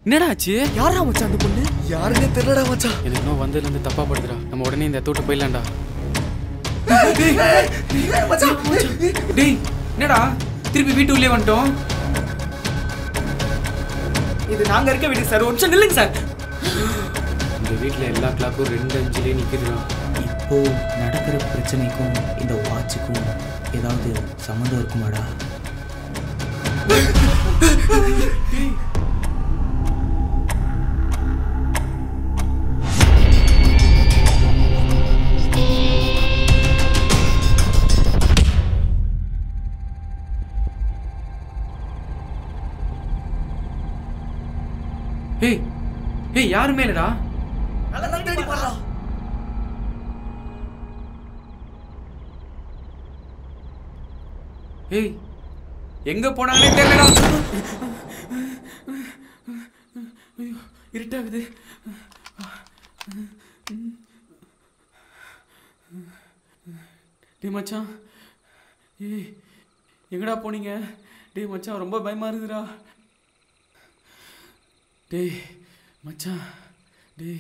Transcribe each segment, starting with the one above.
என்னடா ஆச்சு யாரா மச்சான் அந்த பொண்ணு யாருன்னே தெரியலடா மச்சான் எனக்கு இன்னும் வந்ததுல இருந்து தப்பா படுதுடா நம்ம உடனே இந்த தோட்டு போயிடலாம்டா டேய் என்னடா திருப்பி வீட்டு உள்ளே வந்துட்டோம் இது நாங்க இருக்க வீடு சார் ஒரு நிமிஷம் நில்லுங்க சார் இந்த வீட்டில் எல்லா கிளாக்கும் ரெண்டு அஞ்சுலேயே நிற்குதுடா இப்போ நடக்கிற பிரச்சனைக்கும் இந்த வாட்சுக்கும் ஏதாவது சம்மந்தம் இருக்குமாடா ஏய் ஏய் யாருமே இல்லடா நல்லா தேடி பாடா ஏய் எங்க போனாங்கன்னே தெரியலடா ஐயோ இருட்டாகுது டேய் மச்சான் ஏய் எங்கடா போனீங்க டேய் மச்சான் ரொம்ப பயமா இருக்குதுடா டேய் மச்சான் டேய்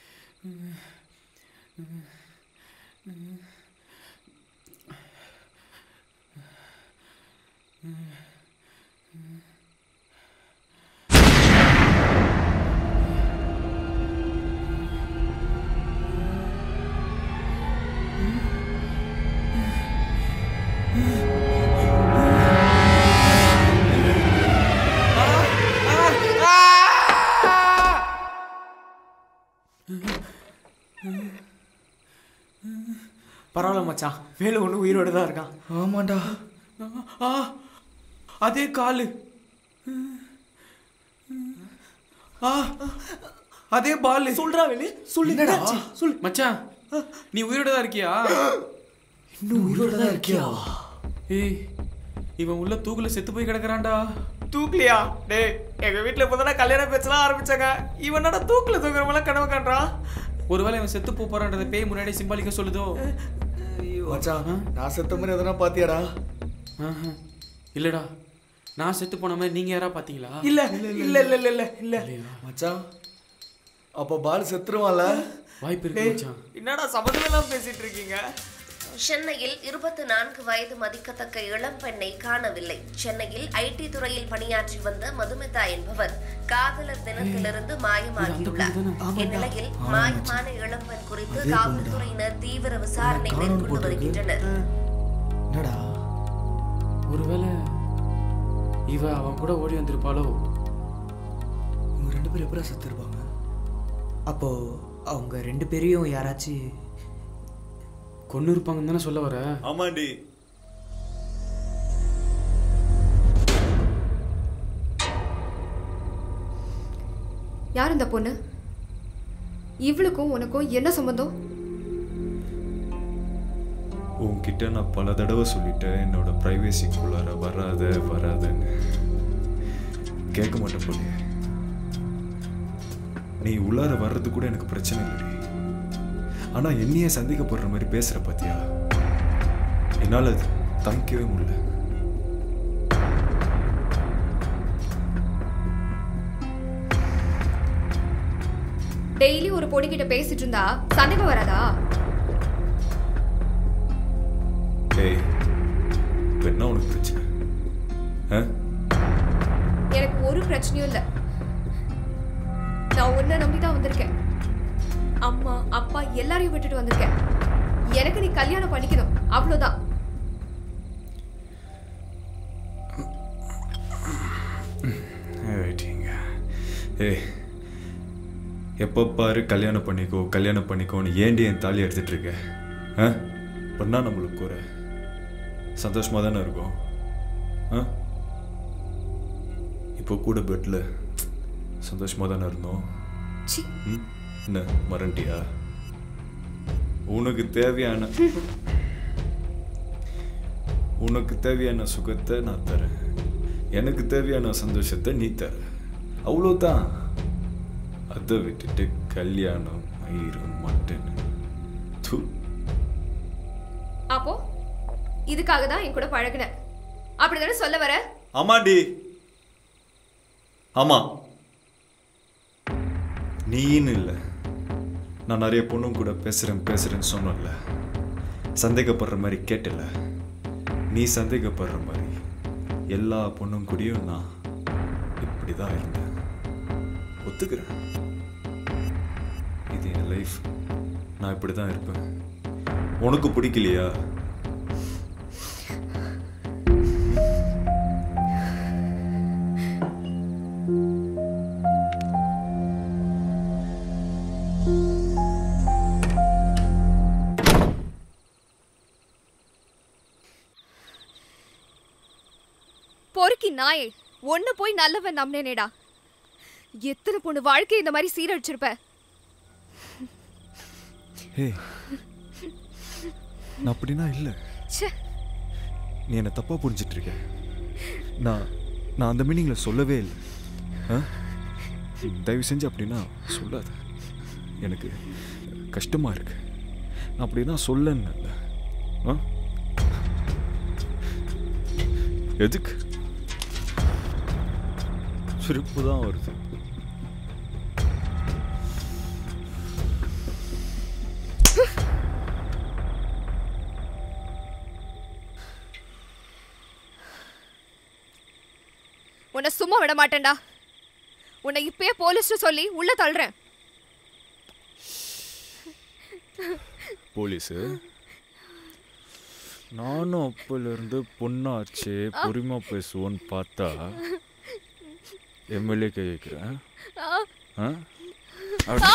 பரவாயில்ல மச்சான் வேலு ஒன்று உயிரோட தான் இருக்கான் ஆமாண்டா ஆ அதே காலு ஆ அதே பால் சொல்றா வேலு சொல்லு என்னடா? என்னாச்சு? சொல்லு மச்சான் நீ உயிரோட தான் இருக்கியா இன்னும் உயிரோட தான் இருக்கியா ஏய் இவன் உள்ள தூக்குல செத்து போய் கிடக்குறான்டா தூக்கலையா டேய் எங்க வீட்ல இப்போதானே கல்யாண பேச்செல்லாம் ஆரம்பிச்சாங்க இவனடா தூக்குல தூக்குறவங்களாம் கனவு காண்றான் ஒருவேளை இவன் செத்து போப் போறான்றத பேய் முன்னாடி சிம்பாலிக்க சொல்லுதோ மச்சான் நான் செத்த மாதிரி எதனா பாத்தியாடா ஆஹா. இல்லடா நான் செத்து போன மாதிரி நீங்க யாரா பாத்தீங்களா இல்ல இல்ல இல்ல இல்ல இல்ல இல்ல இல்லையா மச்சான் அப்ப பால் செத்துருவான்ல வாய்ப்பு இருக்கு மச்சான் என்னடா சம்மந்தமெல்லாம் பேசிட்டு இருக்கீங்க சென்னையில் இருபத்தி நான்கு வயது மதிக்கத்தக்க இளம் பெண்ணை காணவில்லை சென்னையில் ஐடி துறையில் பணியாற்றி வந்த மதுமிதா என்பவர் காதலர் தினத்திலிருந்து மாயமாகியுள்ளார் இந்நிலையில் மாயமான இளம்பெண் குறித்து காவல்துறையினர் தீவிர விசாரணை மேற்கொண்டு வருகின்றனர் என்னடா ஒருவேளை இவ அவன் கூட ஓடி வந்திருப்பாளோ இவங்க ரெண்டு பேரும் எப்படா செத்துருப்பாங்க அப்போ அவங்க ரெண்டு பேரையும் யாராச்சும் கொன்னு இருப்பாங்கன்னு தானே சொல்ல வர ஆமாண்டி யார் இந்த பொண்ணு இவளுக்கும் உனக்கும் என்ன சம்பந்தம் உன்கிட்ட நான் பல தடவை சொல்லிட்டேன் என்னோட ப்ரைவேசிக்குள்ளார வராத வராதன்னு கேட்க மாட்டேன் போலியே நீ உள்ளார வர்றது கூட எனக்கு பிரச்சனை இல்லடி ஆனா என்னையே சந்திக்கப்படுற மாதிரி பேசுற பாத்தியா என்னால அது தாங்கிக்கவே முடியல டெய்லி ஒரு பொண்ணுகிட்ட பேசிட்டு இருந்தா சந்தேகம் வராதா ஏய் இப்ப என்ன உனக்கு பிரச்சனை ஆ? எனக்கு ஒரு பிரச்சனையும் இல்லை நான் உன்னை நம்பி தான் வந்திருக்கேன் அம்மா அப்பா எல்லாரையும் விட்டுட்டு வந்திருக்கேன் எனக்கு நீ கல்யாணம் பண்ணிக்கணும் அவ்வளவுதான் ரைட்டிங்க ஏய் எப்போ பாரு கல்யாணம் பண்ணிக்கோ கல்யாணம் பண்ணிக்கோன்னு ஏண்டி என் தாலி எடுத்துட்டு இருக்க ஆ பண்ணா நம்மளுக்கு குறை சந்தோஷமா தானே இருக்கும் ஆ இப்போ கூட பெட்டில் சந்தோஷமா தானே இருந்தோம் சி ம்? என்ன மறண்டியா உனக்கு தேவையான உனக்கு தேவையான சுகத்தை நான் தரேன் எனக்கு தேவையான சந்தோஷத்தை நீ தர அவ்வளோதான் அதை விட்டுட்டு கல்யாணம் மயிரும் மட்டன் தூ அப்போ இதுக்காக தான் என் கூட பழகுன அப்படிதானே சொல்ல வர ஆமாண்டி ஆமா நீன்னு இல்லை நான் நிறைய பொண்ணுங்க கூட பேசுகிறேன் பேசுகிறேன்னு சொன்னல சந்தேகப்படுற மாதிரி கேட்டல நீ சந்தேகப்படுற மாதிரி எல்லா பொண்ணுங்க கூடயும் நான் இப்படி தான் இருந்தேன் ஒத்துக்கிறேன் இது என் லைஃப் நான் இப்படி தான் இருப்பேன் உனக்கு பிடிக்கலையா பொறுக்கி நாயே ஒன்னு போய் நல்லவன் நம்பினேடா எத்தனை பொண்ணு வாழ்க்கை இந்த மாதிரி சீரழிச்சிருப்ப ஹே நான் அப்படின்னா இல்லை ச்சே நீ என்னை தப்பாக புரிஞ்சிட்டு இருக்க நான் நான் அந்த மீனிங்கில் சொல்லவே இல்லை ஆ தயவு செஞ்சு அப்படின்னா சொல்லாத எனக்கு கஷ்டமாக இருக்கு நான் அப்படின்னா சொல்லன்னு இல்லை ஆ எதுக்கு சிரிப்பு தான் வருது உன்னை சும்மா விட மாட்டேன்டா உன்னை இப்பயே போலீஸ்ட்டு சொல்லி உள்ள தள்ளுறேன் போலீஸு நானும் அப்போலேருந்து பொண்ணாச்சே பொறுமை பேசுவோன்னு பார்த்தா எம்எல்ஏ கை வைக்கிறேன் ஆ அப்படி-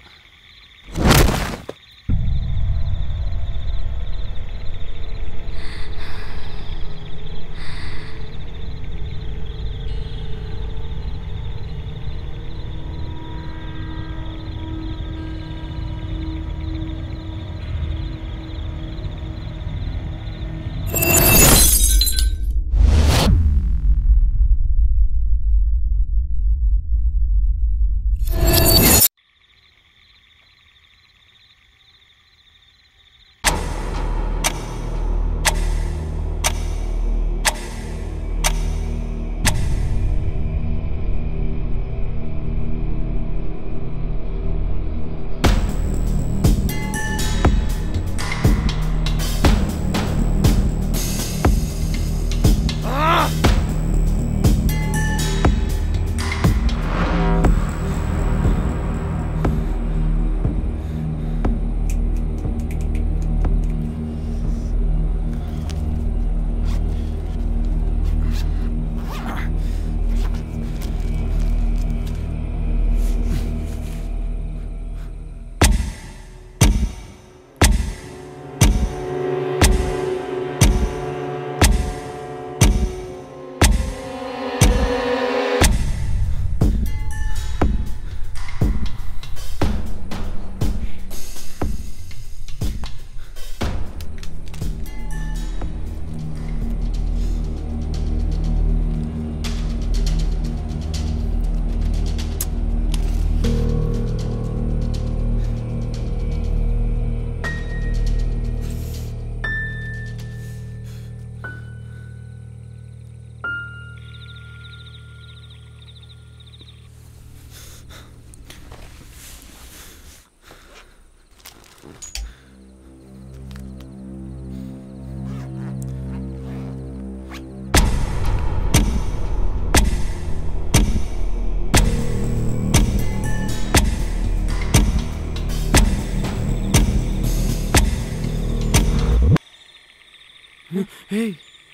ஏய்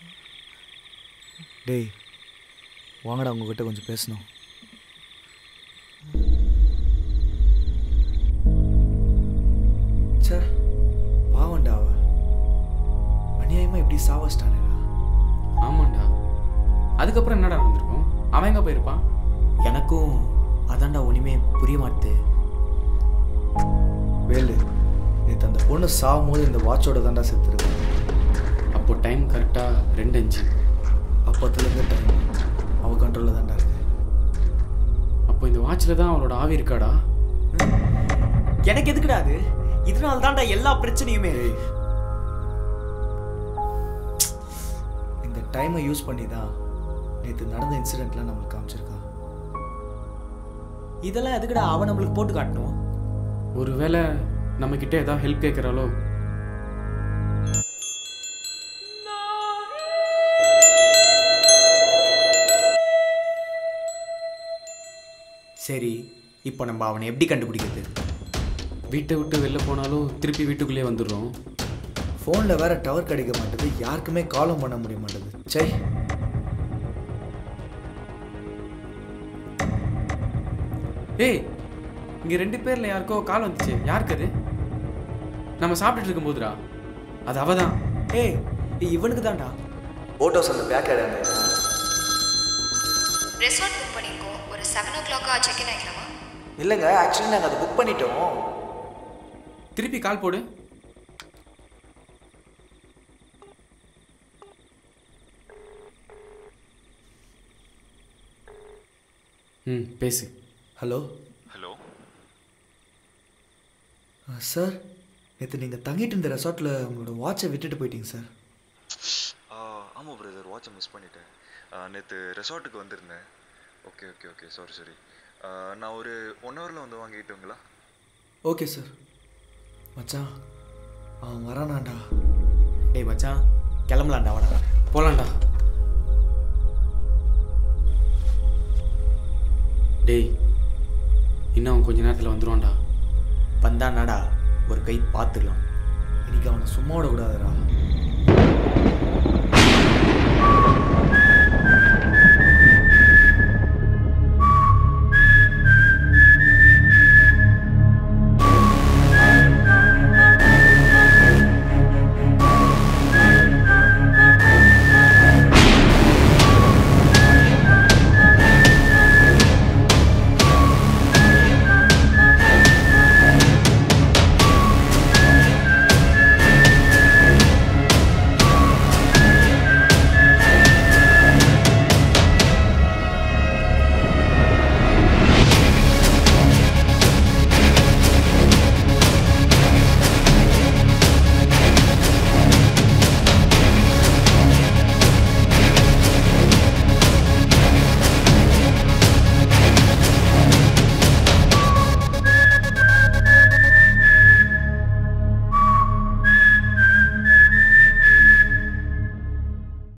டேய் வாங்கடா உங்ககிட்ட கொஞ்சம் பேசணும் ச்சே பாவண்டா அவ அநியாயமா இப்படி சாவச்சிட்டானேடா ஆமாண்டா அதுக்கப்புறம் என்னடா நடந்திருக்கும் அவன் எங்க போயிருப்பான் எனக்கும் அதான்டா ஒன்றுமே புரிய மாட்டுது வேலு நேற்று அந்த பொண்ணு சாகும் போது இந்த வாட்சோட தாண்டா செத்துருக்கேன் அப்போ டைம் கரெக்டாக ரெண்டு அஞ்சு அப்போத்துலேருந்து டைம் அவ கண்ட்ரோலில் தாண்டா இருக்கு அப்போ இந்த வாட்சில் தான் அவளோட ஆவி இருக்காடா எனக்கு எதுக்குடா அது இதனால தான்டா எல்லா பிரச்சனையுமே இந்த டைமை யூஸ் பண்ணி தான் நேற்று நடந்த இன்சிடெண்ட்லாம் நம்மளுக்கு காமிச்சிருக்கான் இதெல்லாம் எதுக்குடா அவன் நம்மளுக்கு போட்டு காட்டணும் ஒருவேளை நம்ம கிட்ட ஏதாவது ஹெல்ப் கேட்குறாளோ சரி இப்போ நம்ம அவனை எப்படி கண்டுபிடிக்கிறது வீட்டை விட்டு வெளில போனாலும் திருப்பி வீட்டுக்குள்ளேயே வந்துடுறோம் ஃபோனில் வேற டவர் கிடைக்க மாட்டேது யாருக்குமே காலும் பண்ண முடிய மாட்டேது சை ஏய் இங்கே ரெண்டு பேரில் யாருக்கோ கால் வந்துச்சு யாருக்கு அது நம்ம சாப்பிட்டுட்டு இருக்கும்போதுடா அது அவ தான் ஏய் இது இவனுக்கு தான்டா போட்டோஸ் அந்த பேக் இடம் ரெசார்ட் புக் பண்ணியிருக்கோம் ஒரு செவன் ஓ கிளாக்காக செக்இன் ஆகிக்கலாமா இல்லைங்க ஆக்சுவலி நாங்கள் அதை புக் பண்ணிட்டோம் திருப்பி கால் போடு ம் பேசு ஹலோ ஹலோ சார் நேற்று நீங்கள் தங்கிட்டு இருந்த ரெசார்ட்டில் உங்களோட வாட்சை விட்டுட்டு போயிட்டீங்க சார் ஆமாம் பிரதர் வாட்சை மிஸ் பண்ணிட்டேன் நேற்று ரெசார்ட்டுக்கு வந்திருந்தேன் okay okay okay sorry sorry நான் ஒரு ஒன் ஹவரில் வந்து வாங்கிட்டுங்களா ஓகே சார் மச்சான் அவன் வரானாண்டா டேய் மச்சான் கிளம்பலாம்டா அவனா போலாம்டா டேய் இன்னும் அவன் கொஞ்ச நேரத்தில் வந்துருவான்டா வந்தானாடா ஒரு கை பார்த்துடலாம் இன்னைக்கு அவனை சும்மா விடக்கூடாதுடா